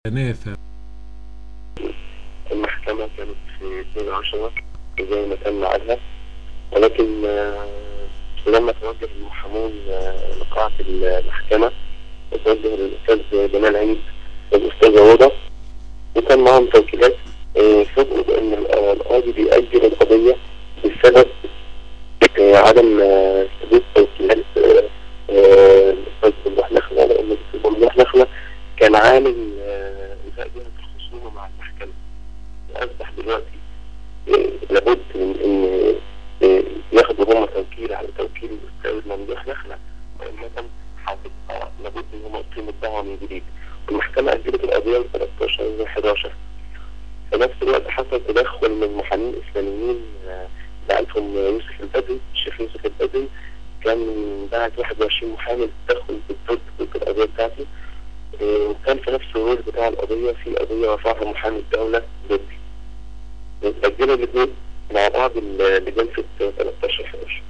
بيتنافى المحكمة كانت في 2 10 زي ما كان ميعادها ولكن آه، لما توجه المحامون آه، لقاعة المحكمة وتوجه الأستاذ جمال عيد والأستاذة هدى وكان معهم توكيلات آه، فوجئوا بأن ال- آه، القاضي بيأجل القضية بسبب آه، عدم آه، ثبوت توكيلات آه، آه، الأستاذ ممدوح نخلة لأن الأستاذ ممدوح نخلة كان عامل آه، إلغاء جهة الخصومة مع المحكمة أصبح دلوقتي آه، لابد من إن آه، ياخدوا هم توكيل على توكيل الأستاذ ممدوح نخلة وإنما هتبقى لابد إن هم يقيموا الدعوة من جديد المحكمة أجلت القضية ل 13 و 11 في نفس الوقت حصل تدخل من محامين إسلاميين آه، بعتهم يوسف البدري الشيخ يوسف البدري كان بعت 21 محامي للتدخل ضد ضد القضية بتاعتي آه، وكان في نفس الرول بتاع القضية في قضية رفعها محامي الدولة ضدي اتسجلوا الاثنين مع بعض ال- لجلسة 13 11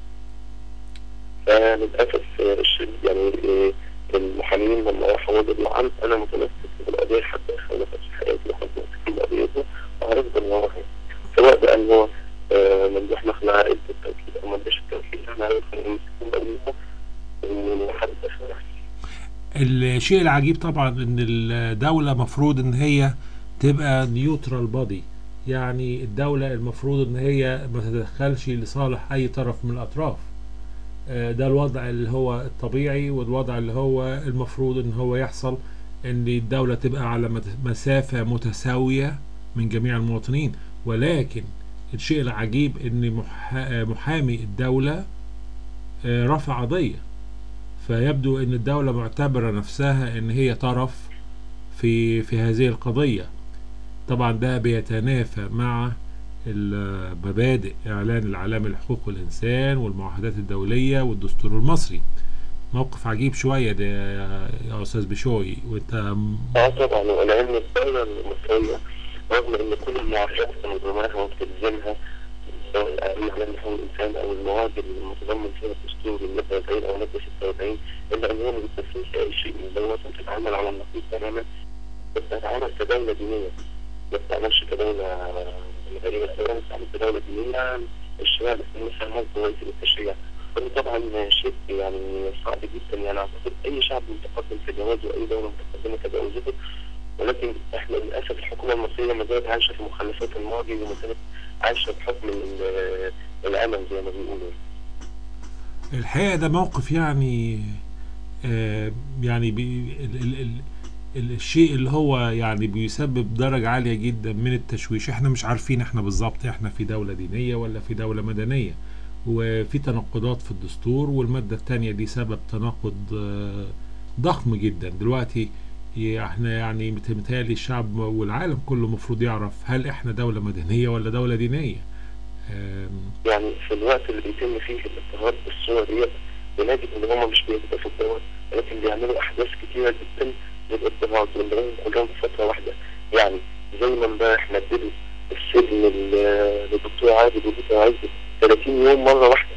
فللأسف آه، الش- يعني آه، المحامين لما راحوا وجدوا العرض أنا متمسك بالقضية حتى خلفت حياتي وحتى متمسك بقضيته وهرفض وراها سواء بقى إن هو آه، ممدوح نخلع ادى التوكيل أو ما اداش التوكيل أنا هرفض أمسك بقضيته لحد آخر لحظة. الشيء العجيب طبعا ان الدولة مفروض ان هي تبقى نيوترال بودي يعني الدولة المفروض ان هي ما تتدخلش لصالح اي طرف من الاطراف آه، ده الوضع اللي هو الطبيعي والوضع اللي هو المفروض ان هو يحصل ان الدولة تبقى على مت- مسافة متساوية من جميع المواطنين ولكن الشيء العجيب ان محا- محامي الدولة آه، رفع قضية فيبدو ان الدولة معتبرة نفسها ان هي طرف في في هذه القضية طبعا ده بيتنافى مع ال- مبادئ اعلان العالمي لحقوق الانسان والمعاهدات الدولية والدستور المصري موقف عجيب شوية ده يا يا استاذ بشوي وانت م- اه طبعا ولان الدولة المصرية رغم ان كل المعاهدات المنظمات وبتلزمها سواء الأقل على حقوق الإنسان أو المواد المتضمن فيها الدستور المادة 40 أو المادة 46 إلا أن هي ما بتنفذش أي شيء من دوت وبتتعامل على النقيض تماما بتتعامل كدولة دينية ما بتتعاملش كدولة غريبة تماما بتتعامل كدولة دينية الشريعة الإسلامية فيها مصدر رئيسي للتشريع وده طبعا شيء يعني صعب جدا يعني أعتقد أي شعب متقدم في جوازه وأي دولة متقدمة كجوازته ولكن احنا للاسف الحكومه المصريه ما زالت عايشه في مخلفات الماضي وما زالت عايشه بحكم ال- الامل زي ما بيقولوا الحقيقة ده موقف يعني آه يعني بي ال ال ال ال- الشيء اللي هو يعني بيسبب درجة عالية جدا من التشويش احنا مش عارفين احنا بالظبط احنا في دولة دينية ولا في دولة مدنية وفي تناقضات في الدستور والمادة التانية دي سبب تناقض آه، ضخم جدا دلوقتي ي- احنا يعني مت- متهيألي الشعب والعالم كله المفروض يعرف هل احنا دولة مدنية ولا دولة دينية آم، يعني في الوقت اللي بيتم فيه الاضطهاد بالصور ديت بنجد ان هم مش بيكتفوا بدوت ولكن بيعملوا احداث كتيره جدا للاضطهاد والبنات كلهم في فتره واحده يعني زي ما امبارح مددوا السجن لل- للدكتور عادل ودكتور عزت 30 يوم مره واحده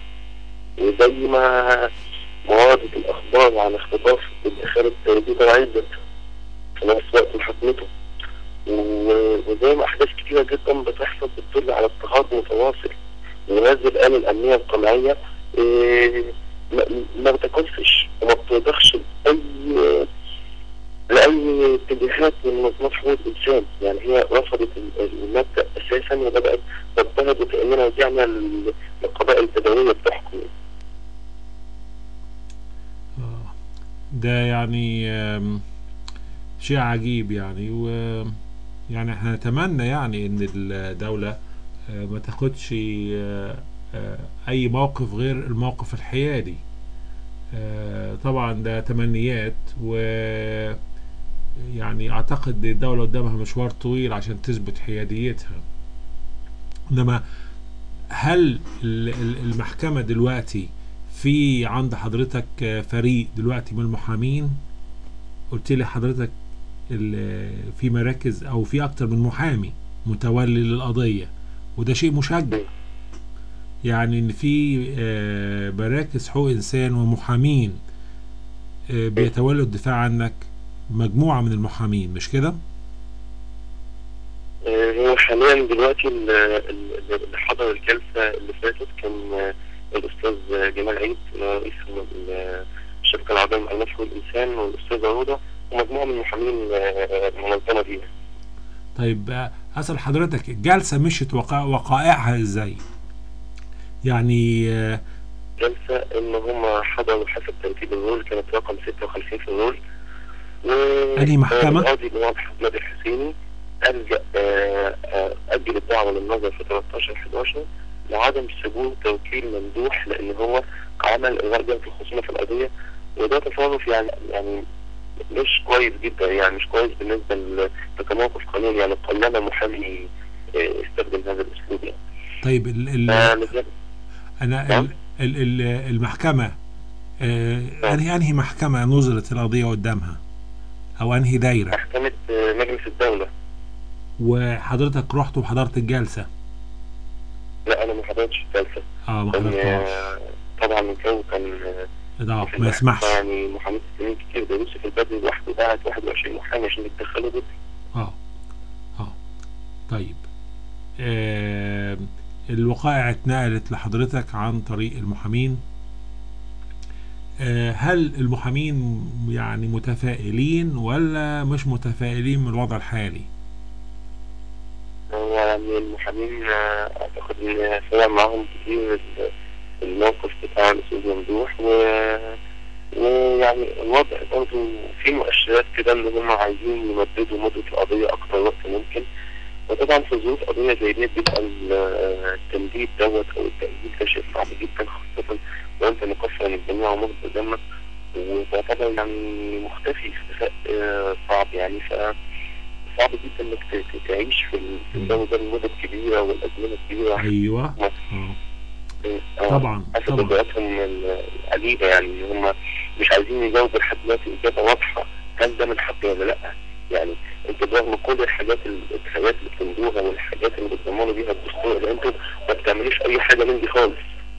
وزي ما مواردة الاخبار عن اختطاف انتخاب دكتور عزت في نفس وقت محاكمته و- وزي ما احداث كتيره جدا بتحصل بتدل على اضطهاد متواصل ونازل الآلة الأمنية القمعية إيه، ما- ما بتكفش وما بتضخش لأي لأي اتجاهات من منظمات حقوق الإنسان يعني هي رفضت ال- المبدأ أساسا وبدأت تضطهد وكأننا رجعنا لل- للقبائل البدوية بتحكم آه، ده يعني آم، شيء عجيب يعني و يعني احنا نتمنى يعني ان الدولة آه، ما تاخدش آه، آه، اي موقف غير الموقف الحيادي آه، طبعا ده تمنيات و يعني اعتقد الدولة قدامها مشوار طويل عشان تثبت حياديتها انما هل ال- ال- المحكمة دلوقتي في عند حضرتك آه، فريق دلوقتي من المحامين قلت لي حضرتك ال- في مراكز او في اكتر من محامي متولي للقضية وده شيء مشجع يعني ان في آه، مراكز حقوق انسان ومحامين آه، بيتولوا الدفاع عنك مجموعة من المحامين مش كده؟ آه، هو حاليا دلوقتي ال- ال- اللي حضر الجلسة اللي فاتت كان آه، الأستاذ جمال عيد آه، رئيس ال- الشركة العربية للمعلومات حقوق الإنسان والأستاذة روضة ومجموعة من المحامين آه، المنظمة دي طيب آه، أسأل حضرتك الجلسة مشت وقا... وقائعها ازاي؟ يعني آه، جلسة إن هم حضروا حسب ترتيب الرول كانت رقم 56 في الرول و أنهي محكمة؟ القاضي اللي هو محمد الحسيني ألجأ آه، آه، أجل الدعوة للنظر في 13 11 لعدم ثبوت توكيل ممدوح لأن هو عمل إلغاء جهة الخصومة في القضية وده تصرف يعني يعني مش كويس جدا يعني مش كويس بالنسبة ل- كموقف قانوني يعني قلما محامي آه، يستخدم هذا الأسلوب يعني طيب ال... ال... فلذلك أنا نعم. ال... ال... ال... المحكمة آه، أنهي أنهي محكمة نظرت القضية قدامها؟ أو أنهي دايرة؟ محكمة آه، مجلس الدولة وحضرتك رحت وحضرت الجلسة؟ لا أنا ما حضرتش الجلسة اه ما كان حضرتهاش آه، طبعا الجو كان آه، اه في ما الوقت يسمحش يعني محامين سنين كتير ده يوسف البدري لوحده بعت 21 محامي عشان يتدخلوا ضد اه اه طيب آه الوقائع اتنقلت لحضرتك عن طريق المحامين آه هل المحامين يعني متفائلين ولا مش متفائلين من الوضع الحالي هو يعني المحامين آه، اعتقد ان سمع معاهم كتير ال- الموقف بتاع الاستاذ ممدوح و ويعني الوضع برضه في مؤشرات كده ان هم عايزين يمددوا مدة القضية أكتر وقت ممكن وطبعا في ظروف قضية زي دي بيبقى ال- التمديد دوت أو التأجيل ده شيء صعب جدا خاصة وأنت مقصر من الجميع ومغض قدامك وتعتبر يعني مختفي اختفاء آه، صعب يعني ف صعب جدا انك ت- ت- تعيش في ال- في الجو ده لمدة كبيرة والأزمنة كبيرة ايوه مصر. اه آه، طبعا حسب طبعا إجراءاتهم ال- العديدة يعني إن هم مش عايزين يجاوبوا لحد دلوقتي إجابة واضحة هل ده من حقي ولا لأ؟ يعني انتوا برغم كل الحاجات ال- الحاجات اللي بتمدوها والحاجات اللي بتضمنوا بيها الدستور اللي انتوا ما بتعملوش أي حاجة من دي خالص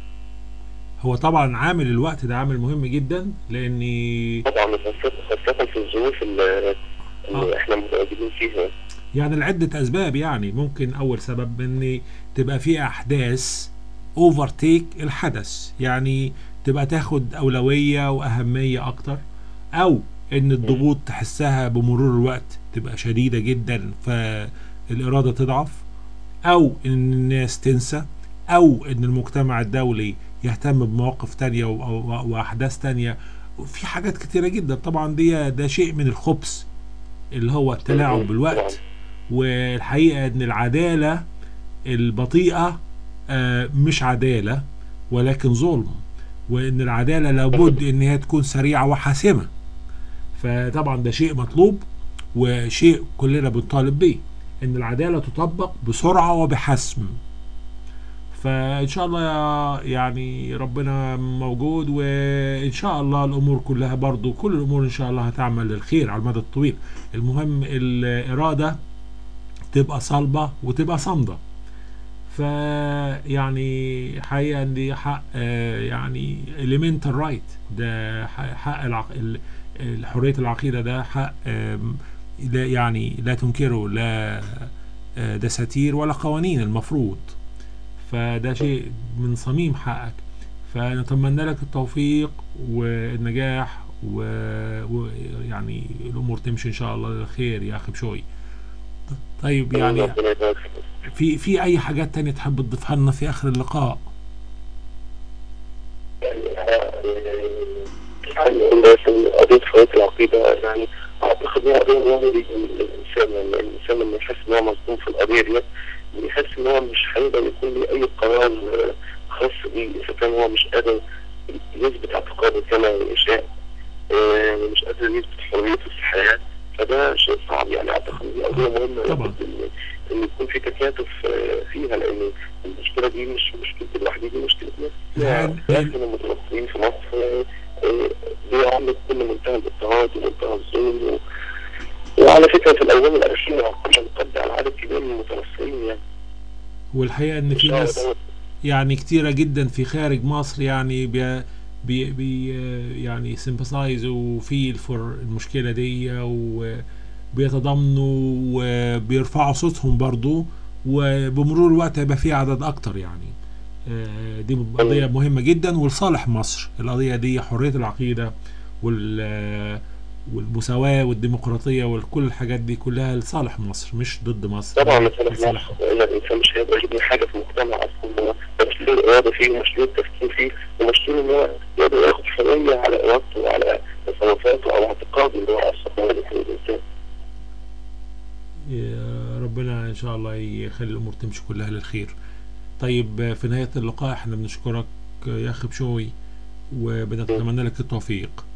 هو طبعا عامل الوقت ده عامل مهم جدا لاني طبعا خاصة خاصة في الظروف اللي, اللي آه. احنا متواجدين فيها يعني لعدة أسباب يعني ممكن أول سبب إن تبقى في أحداث اوفرتيك الحدث يعني تبقى تاخد أولوية وأهمية أكتر أو إن الضغوط تحسها بمرور الوقت تبقى شديدة جدا فالإرادة تضعف أو إن الناس تنسى أو إن المجتمع الدولي يهتم بمواقف تانية و- و- وأحداث تانية في حاجات كتيرة جدا طبعا دي ده شيء من الخبث اللي هو التلاعب بالوقت والحقيقة ان العدالة البطيئة آه، مش عدالة ولكن ظلم وان العدالة لابد ان هي تكون سريعة وحاسمة فطبعا ده شيء مطلوب وشيء كلنا بنطالب بيه ان العدالة تطبق بسرعة وبحسم فان شاء الله يا- يعني ربنا موجود وان شاء الله الامور كلها برضو كل الامور ان شاء الله هتعمل للخير على المدى الطويل المهم الاراده تبقى صلبه وتبقى صامده فيعني حقيقه ان دي حق آه، يعني elemental right ده ح- حق العق... ال- ال- حريه العقيده ده حق آم، لا يعني لا تنكره لا آه، دساتير ولا قوانين المفروض فده شيء من صميم حقك فنتمنى لك التوفيق والنجاح ويعني و... يعني الامور تمشي ان شاء الله للخير يا اخي بشوي طيب يعني ربنا يبارك فيك. في في اي حاجات تانية تحب تضيفها لنا في اخر اللقاء يعني في قضية حرية العقيدة يعني أعتقد إن هي قضية مهمة جدا للإنسان يعني الإنسان لما يحس إن هو مظلوم في القضية ديت بيحس إن هو مش هيقدر يكون ليه أي قرار آه، خاص بيه إذا كان هو مش قادر يثبت اعتقاده كما يشاء آه، مش قادر يثبت حريته في الحياة فده شيء صعب يعني أعتقد إن دي قضية مهمة طبعا. لابد إن إن يكون في تكاتف آه، فيها لأن المشكلة دي مش مشكلة لوحدي دي مشكلة ناس لأن- لكن المتوفين في مصر آه، بيعاملوا كل منتهى الاضطهاد ومنتهى الظلم و... وعلى فكرة في الأيام الأخيرة كنا نقضي على عدد كبير من المتوفين يعني والحقيقه ان في الشهر ناس دوت يعني كتيرة جدا في خارج مصر يعني بي بي بي يعني سيمباثايز وفيل فور المشكله دي وبيتضامنوا وبيرفعوا صوتهم برضو وبمرور الوقت هيبقى في عدد اكتر يعني آه، دي قضيه مهمه جدا ولصالح مصر القضيه دي حريه العقيده وال والمساواه والديمقراطيه وكل الحاجات دي كلها لصالح مصر مش ضد مصر طبعا مثلا لصالح مصر لان الانسان مش هيقدر يبني حاجه في المجتمع اصلا هو مش له الاراده فيه ومش له التفكير فيه ومش له ان هو يقدر ياخد حريه على ارادته وعلى تصرفاته او اعتقاده اللي هو اصلا هو الانسان يا ربنا ان شاء الله يخلي الامور تمشي كلها للخير طيب في نهايه اللقاء احنا بنشكرك يا اخي بشوي وبنتمنى لك التوفيق